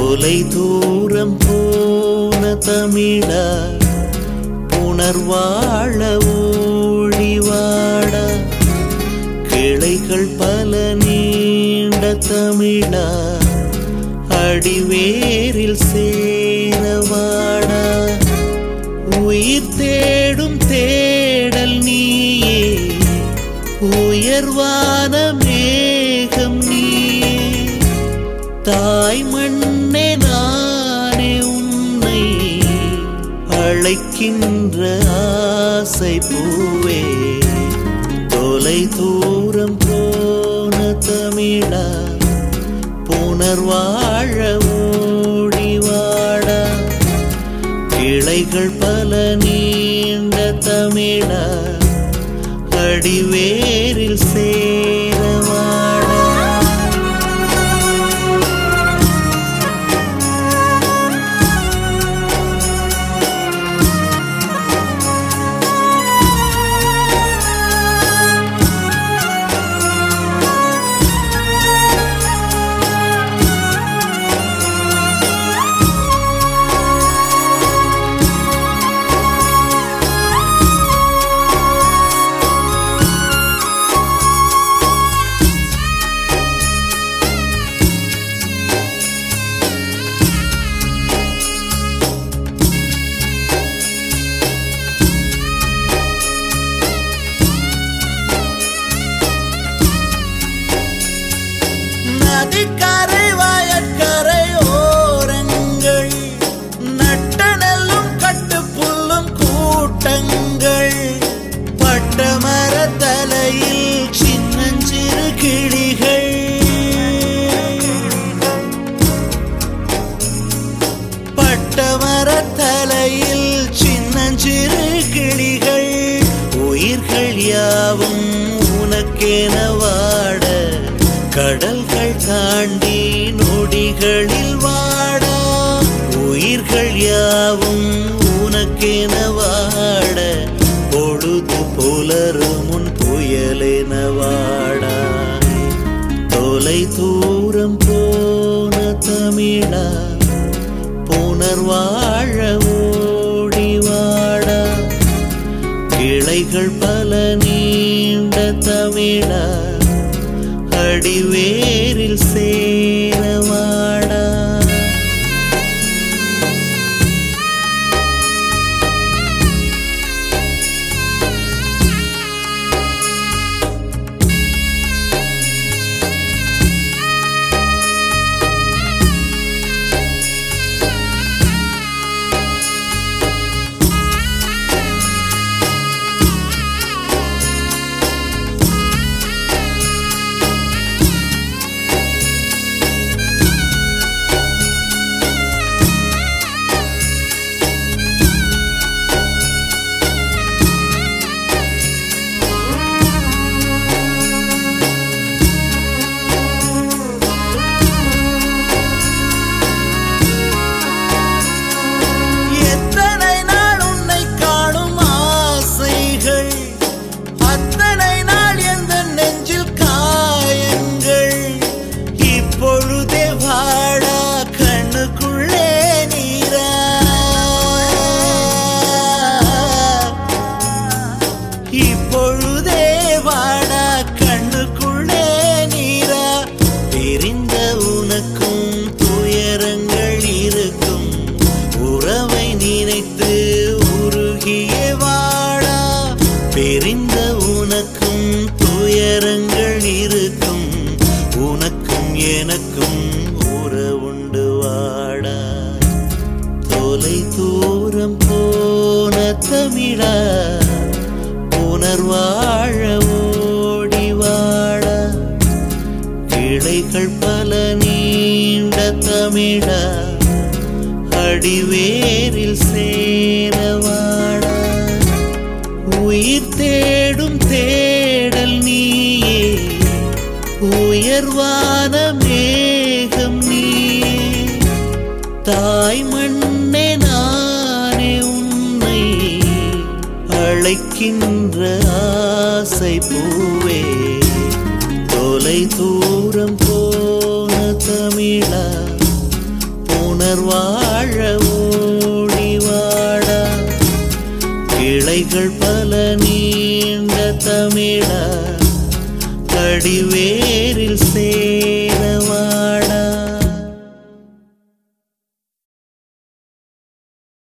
தொலை தூரம் போன தமிழா புனர்வாழ ஊழிவாடா கிளைகள் பல நீண்ட தமிழா அடிவேரில் சேரவாடா உயிர் தேடும் தேடல் நீயே உயர்வான மேகம் நீயே தாய் மண்ணே நானே உன்னை அழைக்கின்ற ஆசை பூவே தொலை தூரம் போன தமிழா புனர்வாழ ஓடிவாடா கிளைகள் பல நீண்ட தமிழா அடிவேரில் சேரவாடா நதிக்கரை வயற்கரை ஓரங்கள் நட்ட நெல்லும் கட்டு புல்லும் கூட்டங்கள் பட்ட மரத்தலையில் சின்னஞ்சிறு கிளிகள் பட்ட மரத்தலையில் சின்னஞ்சிறு கிளிகள் உயிர்கள் யாவும் உனக்கென வாட கடல்கள் தாண்டி நொடிகளில் வாட உயிர்கள் யாவும் உனக்கென வாட பொழுது புலரும் முன் புயலென வாடா தொலை தூரம் போன தமிழா புனர்வாழ ஓடிவாடா கிளைகள் பல நீண்ட தமிழா அடிவேரில் சேரவாடா எத்தனை நாள் உன்னை காணும் ஆசைகள் அத்தனை நாள் எந்த நெஞ்சில் காயங்கள் இப்பொழுதே வாடா கண்ணுக்குள்ளே நீரா இப்பொழுதே வாடா கண்ணுக்குள்ளே நீரா தெரிந்த உனக்கும் துயரங்கள் இருக்கும் உறவை நினைத்து உருகிய வாடா தெரிந்த உனக்கும் துயரங்கள் இருக்கும் உனக்கும் எனக்கும் உறவுண்டு வாடா தொலை தூரம் போன தமிழா புனர்வாழ ஓடிவாடா கிளைகள் பல நீண்ட தமிழா அடிவேரில் சேரவாடா உயிர் தேடும் தேடல் நீயே உயர்வான மேகம் நீயே தாய் மண்ணே நானே உன்னை அழைக்கின்ற ஆசை பூவே தொலை தூரம் போன தமிழா வாழ ஓடி வாடா கிளைகள் பல நீண்ட தமிழா கடிவேரில் சேரவாட